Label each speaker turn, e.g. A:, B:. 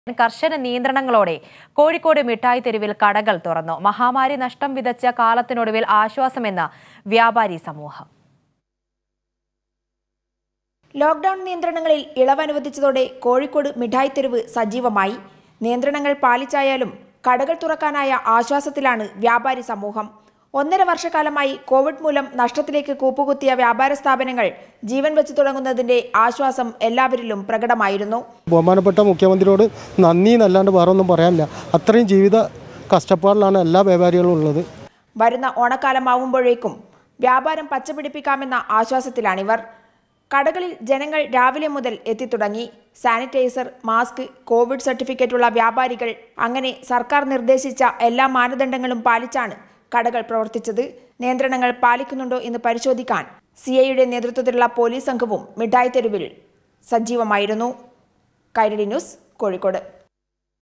A: കർശന നിയന്ത്രണങ്ങളോടെ കോഴിക്കോട് മിഠായി തെരുവിൽ കടകൾ തുറന്നു മഹാമാരി നഷ്ടം വിതച്ച കാലത്തിനൊടുവിൽ ആശ്വാസമെന്ന് വ്യാപാരി സമൂഹം
B: ലോക്ഡൌൺ നിയന്ത്രണങ്ങളിൽ ഇളവ് അനുവദിച്ചതോടെ കോഴിക്കോട് മിഠായി തെരുവ് സജീവമായി നിയന്ത്രണങ്ങൾ പാലിച്ചായാലും കടകൾ തുറക്കാനായ ആശ്വാസത്തിലാണ് വ്യാപാരി സമൂഹം ഒന്നര വർഷക്കാലമായി കോവിഡ് മൂലം നഷ്ടത്തിലേക്ക് കൂപ്പുകുത്തിയ വ്യാപാര സ്ഥാപനങ്ങൾ ജീവൻ വെച്ച് തുടങ്ങുന്നതിന്റെ ആശ്വാസം എല്ലാവരിലും പ്രകടമായിരുന്നു
C: ബഹുമാനപ്പെട്ട മുഖ്യമന്ത്രിയോട് നന്ദി എന്നല്ലാണ്ട് വേറെ ഒന്നും പറയാനില്ല അത്രയും ജീവിത കഷ്ടപ്പാടിലാണ് എല്ലാ വ്യാപാരികളും ഉള്ളത്
B: വരുന്ന ഓണക്കാലമാവുമ്പോഴേക്കും വ്യാപാരം പച്ചപിടിപ്പിക്കാമെന്ന ആശ്വാസത്തിലാണിവർ കടകളിൽ ജനങ്ങൾ രാവിലെ മുതൽ എത്തിത്തുടങ്ങി സാനിറ്റൈസർ മാസ്ക് കോവിഡ് സർട്ടിഫിക്കറ്റുള്ള വ്യാപാരികൾ അങ്ങനെ സർക്കാർ നിർദ്ദേശിച്ച എല്ലാ മാനദണ്ഡങ്ങളും പാലിച്ചാണ് കടകൾ പ്രവർത്തിച്ചത് നിയന്ത്രണങ്ങൾ പാലിക്കുന്നുണ്ടോ എന്ന് പരിശോധിക്കാൻ സി ഐയുടെ നേതൃത്വത്തിലുള്ള പോലീസ് സംഘവും മിഠായി തെരുവിൽ സജീവമായിരുന്നു കൈരളി ന്യൂസ് കോഴിക്കോട്